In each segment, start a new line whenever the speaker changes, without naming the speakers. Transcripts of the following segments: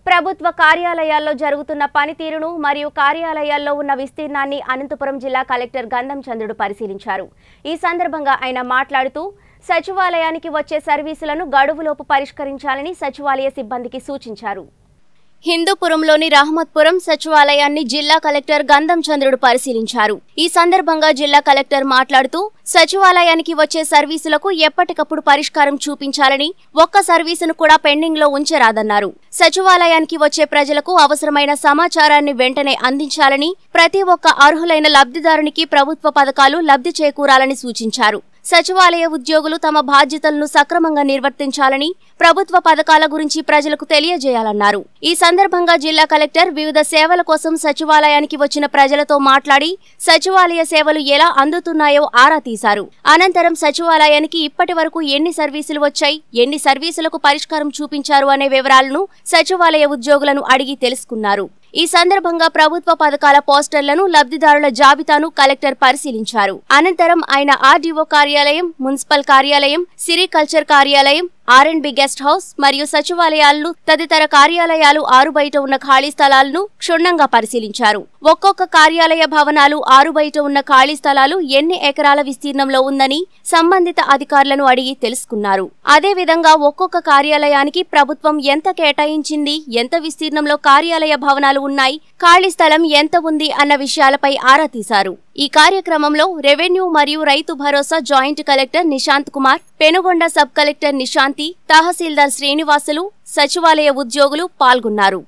ప్రభుత్వ కార్యాలయాల్లో జరుగుతున్న పనితీరును మరియు కార్యాలయాల్లో ఉన్న విస్తీర్ణాన్ని అనంతపురం జిల్లా కలెక్టర్ గంధం చంద్రుడు పరిశీలించారు ఈ సందర్భంగా ఆయన మాట్లాడుతూ సచివాలయానికి వచ్చే సర్వీసులను గడువులోపు పరిష్కరించాలని సచివాలయ సిబ్బందికి సూచించారు హిందూపురంలోని రహమత్పురం సచివాలయాన్ని జిల్లా కలెక్టర్ గంధం చంద్రుడు పరిశీలించారు ఈ సందర్భంగా జిల్లా కలెక్టర్ మాట్లాడుతూ సచివాలయానికి వచ్చే సర్వీసులకు ఎప్పటికప్పుడు పరిష్కారం చూపించాలని ఒక్క సర్వీసును కూడా పెండింగ్ లో ఉంచరాదన్నారు సచివాలయానికి వచ్చే ప్రజలకు అవసరమైన సమాచారాన్ని వెంటనే అందించాలని ప్రతి ఒక్క అర్హులైన లబ్ధిదారునికి ప్రభుత్వ పథకాలు లబ్ధి చేకూరాలని సూచించారు సచివాలయ ఉద్యోగులు తమ బాధ్యతలను సక్రమంగా నిర్వర్తించాలని ప్రభుత్వ పథకాల గురించి ప్రజలకు తెలియజేయాలన్నారు ఈ సందర్భంగా జిల్లా కలెక్టర్ వివిధ సేవల కోసం సచివాలయానికి వచ్చిన ప్రజలతో మాట్లాడి సచివాలయ సేవలు ఎలా అందుతున్నాయో ఆరా తీశారు అనంతరం సచివాలయానికి ఇప్పటి వరకు ఎన్ని సర్వీసులు వచ్చాయి ఎన్ని సర్వీసులకు పరిష్కారం చూపించారు అనే వివరాలను సచివాలయ ఉద్యోగులను అడిగి తెలుసుకున్నారు ఈ సందర్భంగా ప్రభుత్వ పథకాల పోస్టర్లను లబ్ధిదారుల జాబితాను కలెక్టర్ పరిశీలించారు అనంతరం ఆయన ఆర్డీఓ కార్యాలయం మున్సిపల్ కార్యాలయం సిరికల్చర్ కార్యాలయం R and B guest house మరియు సచివాలయాలను తదితర కార్యాలయాలు ఆరు బయట ఉన్న ఖాళీ స్థలాలను క్షుణ్ణంగా పరిశీలించారు ఒక్కొక్క కార్యాలయ భవనాలు ఆరు బయట ఉన్న ఖాళీ స్థలాలు ఎన్ని ఎకరాల విస్తీర్ణంలో ఉందని సంబంధిత అధికారులను అడిగి తెలుసుకున్నారు అదేవిధంగా ఒక్కొక్క కార్యాలయానికి ప్రభుత్వం ఎంత కేటాయించింది ఎంత విస్తీర్ణంలో కార్యాలయ భవనాలు ఉన్నాయి ఖాళీ స్థలం ఎంత ఉంది అన్న విషయాలపై ఆరా తీశారు ఈ కార్యక్రమంలో రెవెన్యూ మరియు Rythu Bharosa joint collector Nishant Kumar Penugonda sub collector Nishanthi తహసీల్దార్ శ్రీనివాసులు సచివాలయ ఉద్యోగులు పాల్గొన్నారు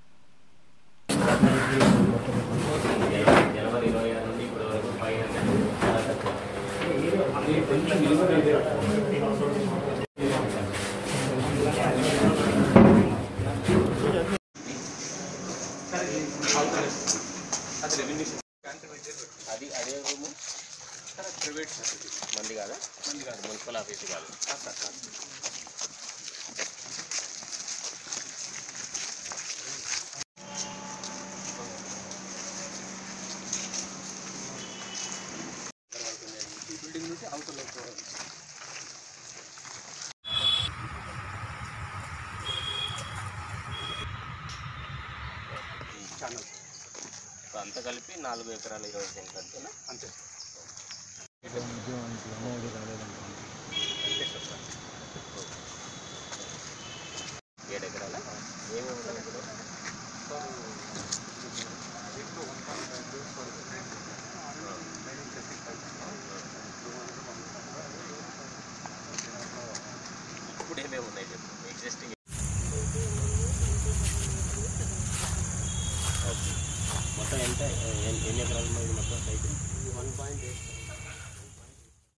జనవరి ఇరవై ఆరు నుండి ఇప్పటి వరకు ఫైవ్ హండ్రెడ్ చాలా తక్కువ అది అదే రూము ప్రైవేట్ మంది కాదా మంది కాదు మున్సిపల్ ఆఫీస్ కాదు ఇప్పుడు అంతా కలిపి నాలుగు ఎకరాలు ఇరవై సెంట్లు అంతేనా అంతే ఏడు ఎకరాల ఏమేమి ఉన్నాయి ఇప్పుడు ఇప్పుడు ఏమేమి ఉన్నాయి చెప్పు ఎగ్జిస్టింగ్ మొత్తం ఎంత ఎన్ని ఎన్ని ఎకరాలు ఉన్నది మొత్తం సైట్